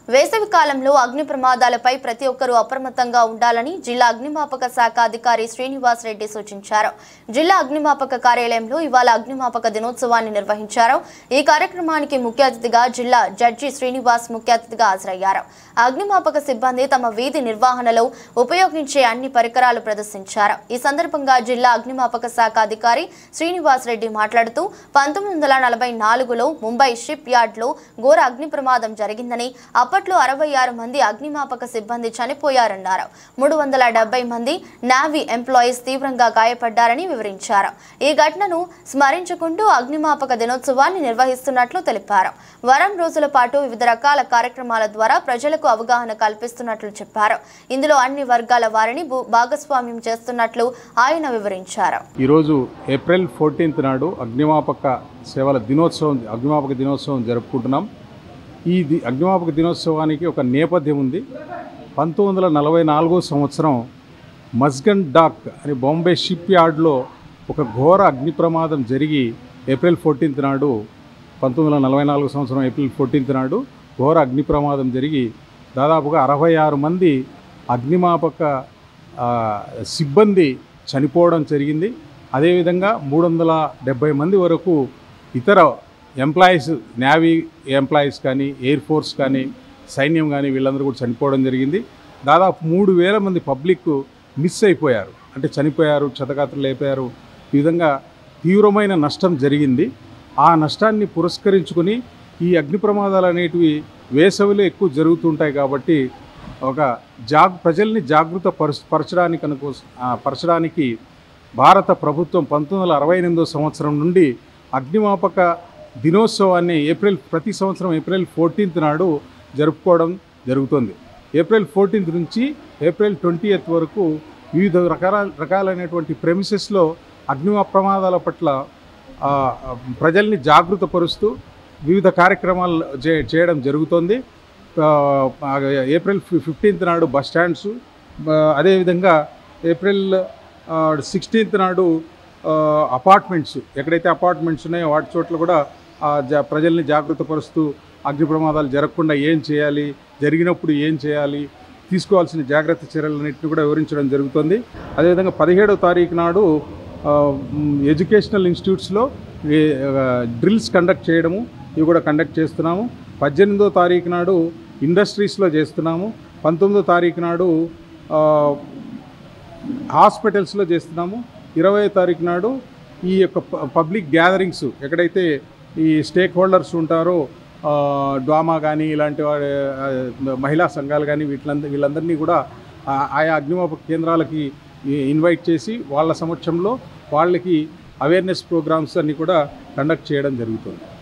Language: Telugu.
వేసవి కాలంలో అగ్ని ప్రమాదాలపై ప్రతి ఒక్కరూ అప్రమత్తంగా ఉండాలని జిల్లా అగ్నిమాపక శాఖ అధికారి శ్రీనివాస్ రెడ్డి సూచించారు జిల్లా అగ్నిమాపక కార్యాలయంలో ఇవాళ అగ్నిమాపక దినోత్సవాన్ని నిర్వహించారు ఈ కార్యక్రమానికి ముఖ్య అతిథిగా జిల్లా జడ్జి శ్రీనివాస్ ముఖ్య అతిథిగా హాజరయ్యారు అగ్నిమాపక సిబ్బంది తమ వీధి నిర్వహణలో ఉపయోగించే అన్ని పరికరాలు ప్రదర్శించారు ఈ సందర్భంగా జిల్లా అగ్నిమాపక శాఖ అధికారి శ్రీనివాస్ రెడ్డి మాట్లాడుతూ పంతొమ్మిది వందల నలభై నాలుగులో ముంబై షిప్ యార్డ్లో ఘోర అగ్ని ప్రమాదం జరిగిందని అప్పట్లో అరవై ఆరు మంది అగ్నిమాపక సిబ్బంది చనిపోయారన్నారు మూడు వందల డెబ్బై మంది నావీ ఎంప్లాయీస్ తీవ్రంగా గాయపడ్డారని వివరించారు ఈ ఘటనను స్మరించుకుంటూ అగ్నిమాపక దినోత్సవాన్ని నిర్వహిస్తున్నట్లు తెలిపారు వారం రోజుల పాటు వివిధ రకాల కార్యక్రమాల ద్వారా ప్రజలకు అవగాహన కల్పిస్తున్నట్లు చెప్పారు ఇందులో అన్ని వర్గాల వారిని భూ- భాగస్వామ్యం చేస్తున్నట్లు ఆయన వివరించారు ఈరోజు ఏప్రిల్ ఫోర్టీన్త్ నాడు అగ్నిమాపక సేవల దినోత్సవం అగ్నిమాపక దినోత్సవం జరుపుకుంటున్నాం ఈ ది- అగ్నిమాపక దినోత్సవానికి ఒక నేపథ్యం ఉంది పంతొమ్మిది వందల నలభై నాలుగో సంవత్సరం మస్గన్ డాక్ అనే బాంబే షిప్ యార్డ్లో ఒక ఘోర అగ్ని ప్రమాదం జరిగి ఏప్రిల్ ఫోర్టీన్త్ నాడు పంతొమ్మిది వందల నలభై నాలుగు సంవత్సరం ఏప్రిల్ ఫోర్టీన్త్ నాడు ఘోర అగ్ని ప్రమాదం జరిగి దాదాపుగా అరవై ఆరు మంది అగ్నిమాపక ఆ, సిబ్బంది చనిపోవడం జరిగింది అదేవిధంగా మూడు వందల డెబ్బై మంది వరకు ఇతర ఎంప్లాయీస్ నేవీ ఎంప్లాయీస్ కానీ ఎయిర్ ఫోర్స్ కానీ సైన్యం కానీ వీళ్ళందరూ కూడా చనిపోవడం జరిగింది దాదాపు మూడు వేల మంది పబ్లిక్ మిస్ అయిపోయారు అంటే చనిపోయారు క్షతగాత్రులు అయిపోయారు ఈ విధంగా తీవ్రమైన నష్టం జరిగింది ఆ నష్టాన్ని పురస్కరించుకొని ఈ అగ్ని ప్రమాదాలు అనేటివి వేసవిలో ఎక్కువ జరుగుతుంటాయి కాబట్టి ఒక జాగ్ ప్రజల్ని జాగృత పరచ పరచడానికి అనుకో ఆ, పరచడానికి భారత ప్రభుత్వం పంతొమ్మిది వందల అరవై ఎనిమిదో సంవత్సరం నుండి అగ్నిమాపక దినోత్సవాన్ని ఏప్రిల్ ప్రతి సంవత్సరం ఏప్రిల్ ఫోర్టీన్త్ నాడు జరుపుకోవడం జరుగుతుంది ఏప్రిల్ ఫోర్టీన్త్ నుంచి ఏప్రిల్ ట్వంటీ వరకు వివిధ రకాల రకాలైనటువంటి ప్రెమిసెస్లో అగ్ని ప్రమాదాల పట్ల ఆ, ప్రజల్ని జాగృతపరుస్తూ వివిధ కార్యక్రమాలు చే- చేయడం జరుగుతుంది ఆ, ఏప్రిల్ ఫిఫ్టీన్త్ నాడు బస్ స్టాండ్స్ ఆ, అదేవిధంగా ఏప్రిల్ సిక్స్టీన్త్ నాడు ఆ, అపార్ట్మెంట్స్ ఎక్కడైతే అపార్ట్మెంట్స్ ఉన్నాయో వాటి చోట్ల కూడా ఆ, జ ప్రజల్ని జాగృతపరుస్తూ అగ్ని ప్రమాదాలు జరగకుండా ఏం చేయాలి జరిగినప్పుడు ఏం చేయాలి తీసుకోవాల్సిన జాగ్రత్త చర్యలన్నింటినీ కూడా వివరించడం జరుగుతుంది అదేవిధంగా పదిహేడవ తారీఖు నాడు ఆ, మ్, ఎడ్యుకేషనల్ ఇన్స్టిట్యూట్స్లో ఈ, ఆ, డ్రిల్స్ కండక్ట్ చేయడము ఇవి కూడా కండక్ట్ చేస్తున్నాము పద్దెనిమిదో తారీఖు నాడు ఇండస్ట్రీస్లో చేస్తున్నాము పంతొమ్మిదో తారీఖు నాడు ఆ, హాస్పిటల్స్లో చేస్తున్నాము ఇరవై తారీఖు నాడు ఈ యొక్క ప- పబ్లిక్ గ్యాదరింగ్స్ ఎక్కడైతే ఈ స్టేక్ హోల్డర్స్ ఉంటారో ఆ, డ్వామా కానీ ఇలాంటి వాడి ఆ, మహిళా సంఘాలు కానీ వీటిలంద వీళ్ళందరినీ కూడా ఆ, ఆయా అగ్నిమాపక కేంద్రాలకి ఈ- ఇన్వైట్ చేసి వాళ్ళ సమక్షంలో వాళ్ళకి అవేర్నెస్ ప్రోగ్రామ్స్ అన్నీ కూడా కండక్ట్ చేయడం జరుగుతుంది